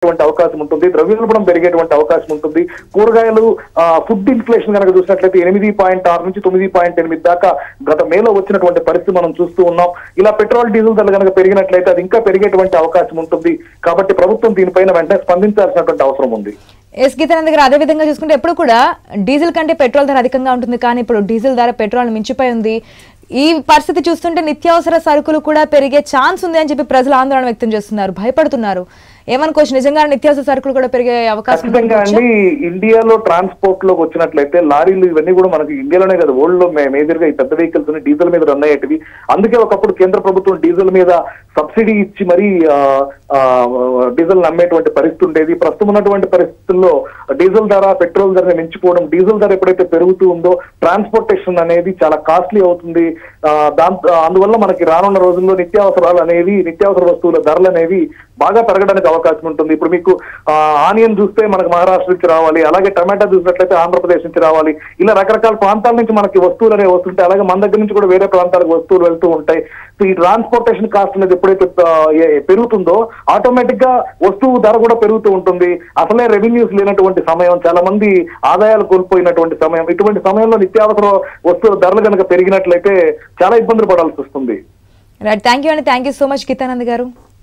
పెరిగేటువంటి అవకాశం ఉంటుంది ద్రవ్యోల్బణం పెరిగేటువంటి అవకాశం ఉంటుంది కూరగాయలు ఫుడ్ ఇన్ఫ్లేషన్ కనుక చూసినట్లయితే ఎనిమిది పాయింట్ ఆరు నుంచి తొమ్మిది పాయింట్ ఎనిమిది దాకా గత మేలో వచ్చినటువంటి పరిస్థితి మనం చూస్తూ ఉన్నాం ఇలా పెట్రోల్ డీజిల్ ధరలు కనుక పెరిగినట్లయితే అది ఇంకా పెరిగేటువంటి అవకాశం ఉంటుంది కాబట్టి ప్రభుత్వం దీనిపైన వెంటనే స్పందించాల్సినటువంటి అవసరం ఉంది ఎస్ గీతానంద్ గారు అదే విధంగా చూసుకుంటే ఎప్పుడు కూడా డీజిల్ కంటే పెట్రోల్ ధర అధికంగా ఉంటుంది కానీ ఇప్పుడు డీజిల్ ధర పెట్రోల్ మించిపోయి ఉంది ఈ పరిస్థితి చూస్తుంటే నిత్యావసర సరుకులు కూడా పెరిగే ఛాన్స్ ఉంది అని చెప్పి ప్రజలు ఆందోళన వ్యక్తం చేస్తున్నారు భయపడుతున్నారు ఏమనుకోవచ్చు నిజంగా నిత్యావసర సరుకులు కూడా పెరిగే అవకాశం ఉంది ఖచ్చితంగా అనుకోవచ్చా? అండి ఇండియాలో ట్రాన్స్పోర్ట్ లోకి వచ్చినట్లయితే లారీలు ఇవన్నీ కూడా మనకి ఇండియాలోనే కదా వరల్డ్ లో మేజర్ గా ఈ పెద్ద వెహికల్స్ డీజిల్ మీద రన్ అయ్యేటివి అందుకే ఒకప్పుడు కేంద్ర ప్రభుత్వం డీజిల్ మీద సబ్సిడీ ఇచ్చి మరీ ఆ, ఆ, డీజిల్ నమ్మేటువంటి పరిస్థితి ఉండేది ప్రస్తుతం ఉన్నటువంటి పరిస్థితుల్లో డీజిల్ ధర పెట్రోల్ ధరని మించిపోవడం డీజిల్ ధర ఎప్పుడైతే పెరుగుతూ ఉందో ట్రాన్స్పోర్టేషన్ అనేది చాలా కాస్ట్లీ అవుతుంది ఆ, దాంతో అందువల్ల మనకి రానున్న రోజుల్లో నిత్యావసరాలు అనేవి నిత్యావసర వస్తువుల ధరలు అనేవి బాగా పెరగడానికి అవకాశం ఉంటుంది ఇప్పుడు మీకు ఆనియన్ చూస్తే మనకు మహారాష్ట్ర నుంచి రావాలి అలాగే టమాటా చూసినట్లయితే ఆంధ్రప్రదేశ్ నుంచి రావాలి ఇలా రకరకాల ప్రాంతాల నుంచి మనకి వస్తువులు అనేవి వస్తుంటాయి అలాగే మన దగ్గర నుంచి కూడా వేరే ప్రాంతాలకు వస్తువులు వెళ్తూ ఉంటాయి సో ఈ ట్రాన్స్పోర్టేషన్ కాస్ట్ అనేది ఎప్పుడైతే ఆ, ఏ- పెరుగుతుందో ఆటోమేటిక్ గా వస్తువు ధర కూడా పెరుగుతూ ఉంటుంది అసలే రెవెన్యూస్ లేనటువంటి సమయం చాలా మంది ఆదాయాలు కోల్పోయినటువంటి సమయం ఇటువంటి సమయంలో నిత్యావసర వస్తువుల ధరలు కనుక పెరిగినట్లయితే చాలా ఇబ్బందులు పడాల్సి వస్తుంది రైట్ థ్యాంక్ యూ అండి thank you so much Geethanand గారు